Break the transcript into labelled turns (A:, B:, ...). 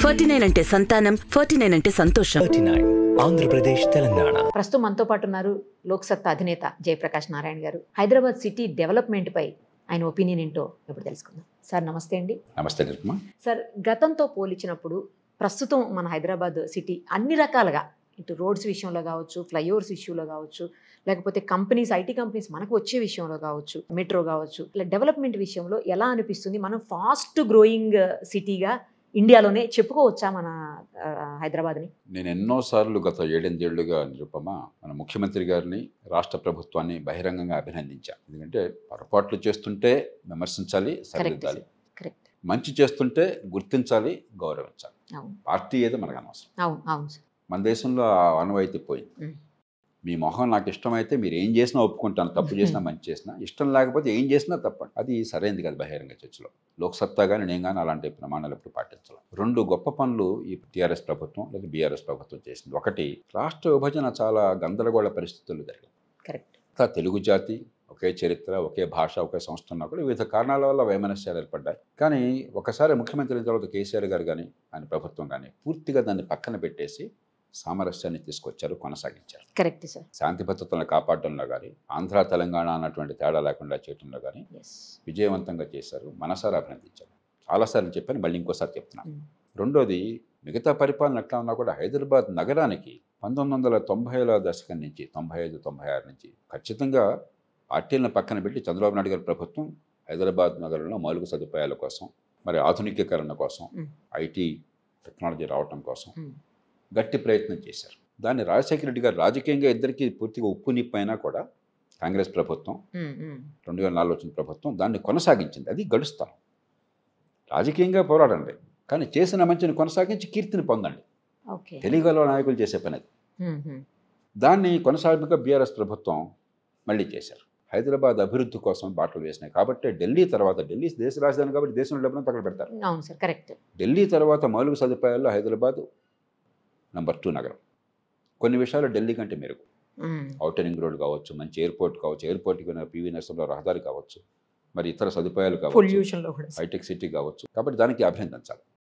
A: Forty nine అంటే సంతానం forty nine అంటే సంతోషం
B: థర్టీ నైన్ ఆంధ్రప్రదేశ్ తెలంగాణ
C: ప్రస్తుతం మనతో పాటు ఉన్నారు లోక్సత్తా అధినేత జయప్రకాష్ నారాయణ గారు హైదరాబాద్ సిటీ డెవలప్మెంట్ పై ఆయన ఒపీనియన్ ఏంటో ఇప్పుడు తెలుసుకుందాం సార్ నమస్తే అండి
D: నమస్తే నిర్మా
C: సార్ గతంతో పోల్చినప్పుడు ప్రస్తుతం మన హైదరాబాద్ సిటీ అన్ని రకాలుగా ఇటు రోడ్స్ విషయంలో కావచ్చు ఫ్లైఓవర్స్ విషయంలో కావచ్చు లేకపోతే కంపెనీస్ ఐటీ కంపెనీస్ మనకు వచ్చే విషయంలో కావచ్చు మెట్రో కావచ్చు ఇలా డెవలప్మెంట్ విషయంలో ఎలా అనిపిస్తుంది మనం ఫాస్ట్ గ్రోయింగ్ సిటీగా ఇండియాలోనే చెప్పుకోవచ్చా మన ఆ, హైదరాబాద్ని
D: నేను ఎన్నోసార్లు గత ఏడెనిమిదేళ్లుగా నిరుపమ మన ముఖ్యమంత్రి గారిని రాష్ట్ర ప్రభుత్వాన్ని బహిరంగంగా అభినందించాను ఎందుకంటే పొరపాట్లు చేస్తుంటే విమర్శించాలి సరిదిద్దాలి
C: కరెక్ట్
D: మంచి చేస్తుంటే గుర్తించాలి గౌరవించాలి
C: అవును
D: పార్టీ ఏదో మనకు అనవసరం
C: అవును అవును సార్
D: మన దేశంలో ఆ ఆనవాయితీ పోయింది
C: మ్.
D: మీ మొహం నాకు ఇష్టమైతే మీరు ఏం చేసినా ఒప్పుకుంటాను తప్పు చేసినా మంచి చేసినా ఇష్టం లేకపోతే ఏం చేసినా తప్పండి అది సరైనది కాదు బహిరంగ చర్చలో లోక్సత్తా కానీ నేను కానీ అలాంటి ప్రమాణాలు ఎప్పుడు పాటించాలి రెండు గొప్ప పనులు ఈ టీఆర్ఎస్ ప్రభుత్వం లేదా బీఆర్ఎస్ ప్రభుత్వం చేసింది ఒకటి రాష్ట్ర విభజన చాలా గందరగోళ పరిస్థితుల్లో జరిగింది
C: కరెక్ట్
D: అంతా తెలుగు జాతి ఒకే చరిత్ర ఒకే భాష ఒకే సంస్థ ఉన్నా కూడా వివిధ కారణాల వల్ల వైమనస్యాలు ఏర్పడ్డాయి కానీ ఒకసారి ముఖ్యమంత్రి అయిన తర్వాత కేసీఆర్ గారు కానీ ఆయన ప్రభుత్వం కానీ పూర్తిగా దాన్ని పక్కన పెట్టేసి సామరస్యాన్ని తీసుకొచ్చారు కొనసాగించారు
C: కరెక్ట్ సార్
D: శాంతి భద్రతలను కాపాడడంలో కానీ ఆంధ్ర తెలంగాణ అన్నటువంటి తేడా లేకుండా చేయడంలో కానీ
C: ఎస్
D: విజయవంతంగా చేశారు మనసారా అభినందించారు చాలాసార్లు చెప్పాను మళ్ళీ ఇంకోసారి చెప్తున్నాను
C: Mm.
D: రెండోది మిగతా పరిపాలన ఎట్లా ఉన్నా కూడా హైదరాబాద్ నగరానికి పంతొమ్మిది వందల తొంభైల దశకం నుంచి తొంభై ఐదు తొంభై ఆరు నుంచి ఖచ్చితంగా పార్టీలను పక్కన పెట్టి చంద్రబాబు నాయుడు గారి ప్రభుత్వం హైదరాబాద్ నగరంలో మౌలిక సదుపాయాల కోసం మరి ఆధునికీకరణ కోసం
C: Mm.
D: ఐటీ టెక్నాలజీ రావటం కోసం
C: Mm.
D: గట్టి ప్రయత్నం చేశారు దాన్ని రాజశేఖర రెడ్డి గారు రాజకీయంగా ఇద్దరికి పూర్తిగా ఉప్పు నిప్పైనా కూడా కాంగ్రెస్ ప్రభుత్వం రెండు వేల నాలుగు వచ్చిన ప్రభుత్వం దాన్ని కొనసాగించింది అది గడుస్తాం రాజకీయంగా పోరాడండి కానీ చేసిన మంచిని కొనసాగించి కీర్తిని పొందండి
C: ఓకే
D: తెలుగులో నాయకులు చేసే పని అది దాన్ని కొనసాగింపుగా బీఆర్ఎస్ ప్రభుత్వం మళ్ళీ చేశారు హైదరాబాద్ అభివృద్ధి కోసం బాటలు వేసినాయి కాబట్టి ఢిల్లీ తర్వాత ఢిల్లీ దేశ రాజధాని కాబట్టి దేశంలో డబ్బును పక్కన పెడతారు
C: అవును సార్ కరెక్ట్
D: ఢిల్లీ తర్వాత మౌలిక సదుపాయాల్లో హైదరాబాద్ నంబర్ టూ నగరం కొన్ని విషయాలు ఢిల్లీ కంటే మెరుగు ఔటర్ రింగ్ రోడ్ కావచ్చు మంచి ఎయిర్పోర్ట్ కావచ్చు ఎయిర్పోర్ట్కి పివి నర్సంలో రహదారి కావచ్చు మరి ఇతర సదుపాయాలు కావచ్చు
C: పొల్యూషన్ లో కూడా
D: హైటెక్ సిటీ కావచ్చు కాబట్టి దానికి అభినందించాలి